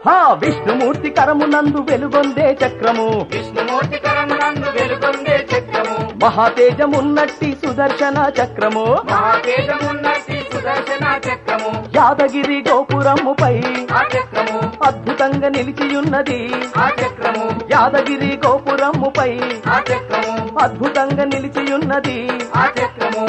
హా విష్ణుమూర్తి కరమునందు వెలుగొందే చక్రము విష్ణుమూర్తి కరమునందు వెలుగొందే చక్రము మహాతేజమున్నట్టి సుదర్శన చక్రము మహాతేజమున్నట్టి సుదర్శన చక్రము యాదగిరి గోపురముపై ఆ చక్రము అద్భుతంగా నిలిచియున్నది ఆ చక్రము యాదగిరి గోపురముపై ఆ చక్రము అద్భుతంగా నిలిచియున్నది ఆ చక్రము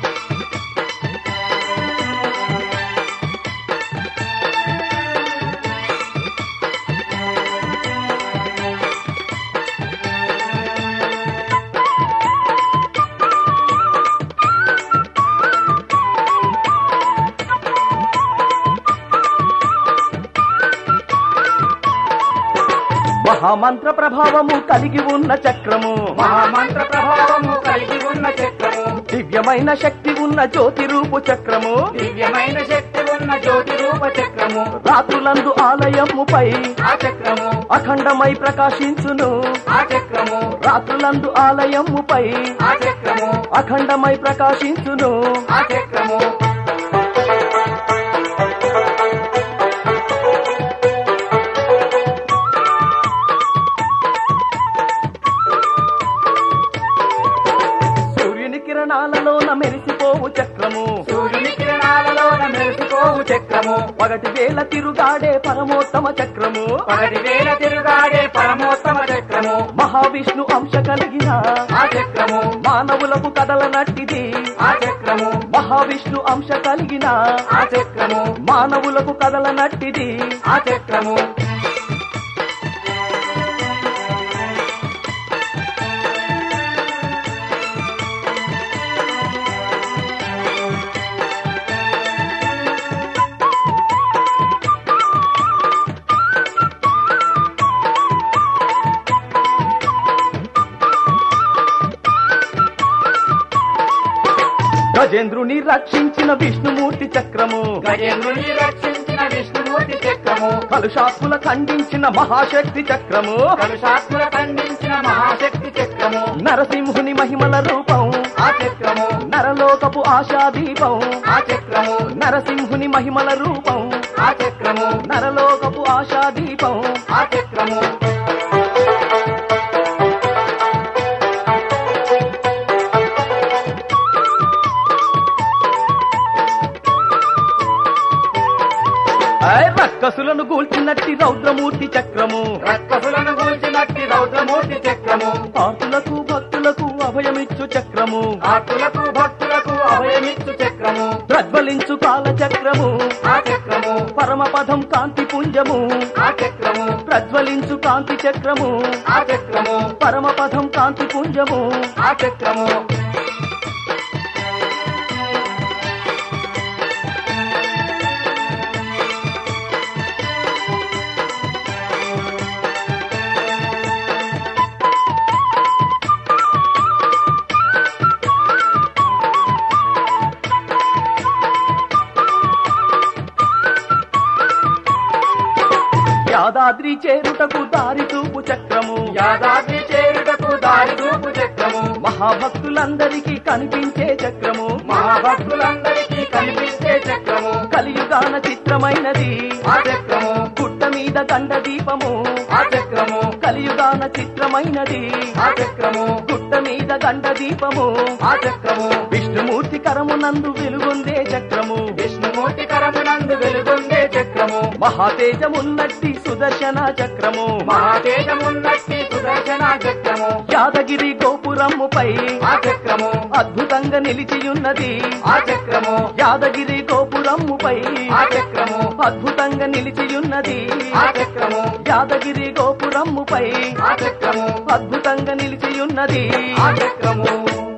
మహామంత్ర ప్రభావము కలిగి ఉన్న చక్రము మహామంత్ర ప్రభావము కలిగి ఉన్న చక్రము దివ్యమైన శక్తి ఉన్న జ్యోతి రూపు చక్రము దివ్యమైన శక్తి ఉన్న జ్యోతి రూప చక్రము రాత్రులందు ఆలయముపై ఆ చక్రము అఖండమై ప్రకాశించును ఆ చక్రము రాత్రులందు ఆలయముపై ఆ చక్రము అఖండమై ప్రకాశించును ఆ చక్రము సూర్యుని కిరణాలలోన మెరిసిపోవు చక్రము సూర్యుని కిరణాలలోన మెరిసిపోవు చక్రము పగటి వేళ తిరుగాడే పరమోత్తమ చక్రము పగటి వేల తిరుగాడే పరమోత్తమ చక్రము మహావిష్ణు అంశ కలిగిన ఆ చక్రము మానవులకు కదలనట్టిది ఆ చక్రము మహావిష్ణు అంశ కలిగిన ఆ చక్రము మానవులకు కదలనట్టిది ఆ చక్రము గజేంద్రుని రక్షించిన విష్ణుమూర్తి చక్రము గజేంద్రుని రక్షించిన విష్ణుమూర్తి చక్రము కలుషాత్ముల ఖండించిన మహాశక్తి చక్రము కలుషాత్ముల ఖండించిన మహాశక్తి చక్రము నరసింహుని మహిమల రూపం ఆ చక్రము నరలోకపు ఆశాదీపం ఆ చక్రము నరసింహుని మహిమల రూపం ఆ చక్రము నరలోకపు ఆశాదీపం ఆ చక్రము ఆయ్ రక్కసులను గూల్చినట్టి రౌద్రమూర్తి చక్రము రక్కసులను కూల్చినట్టి రౌద్రమూర్తి చక్రము ఆర్తులకు భక్తులకు అభయమిచ్చు చక్రము ఆర్తులకు భక్తులకు అభయమిచ్చు చక్రము ప్రజ్వలించు కాల చక్రము ఆ చక్రము పరమపదం కాంతి పుంజము ఆ చక్రము ప్రజ్వలించు కాంతి చక్రము ఆ చక్రము పరమపదం కాంతి పుంజము ఆ చక్రము యాదాద్రి చేరుటకు దారి చూపు చక్రము యాదాద్రి చేరుటకు దారి చూపు చక్రము మహాభక్తులందరికీ కనిపించే చక్రము మహాభక్తులందరికీ కనిపించే చక్రము కలియుగాన చిత్రమైనది ఆ చక్రము గుట్ట మీద గండ దీపము ఆ చక్రము కలియుగాన చిత్రమైనది ఆ చక్రము గుట్ట మీద గండ దీపము ఆ చక్రము విష్ణుమూర్తి కరమునందు వెలుగొందే చక్రము విష్ణుమూర్తి కరమునందు వెలుగొందే చక్రము మహాతేజమున్నట్టి సుదర్శన చక్రము మహాతేజమున్నట్టి సుదర్శన చక్రము యాదగిరి గోపురముపై ఆ చక్రము అద్భుతంగా నిలిచియున్నది ఆ చక్రము యాదగిరి గోపురముపై ఆ చక్రము అద్భుతంగా నిలిచియున్నది ఆ చక్రము యాదగిరి గోపురముపై ఆ చక్రము అద్భుతంగా నిలిచియున్నది ఆ చక్రము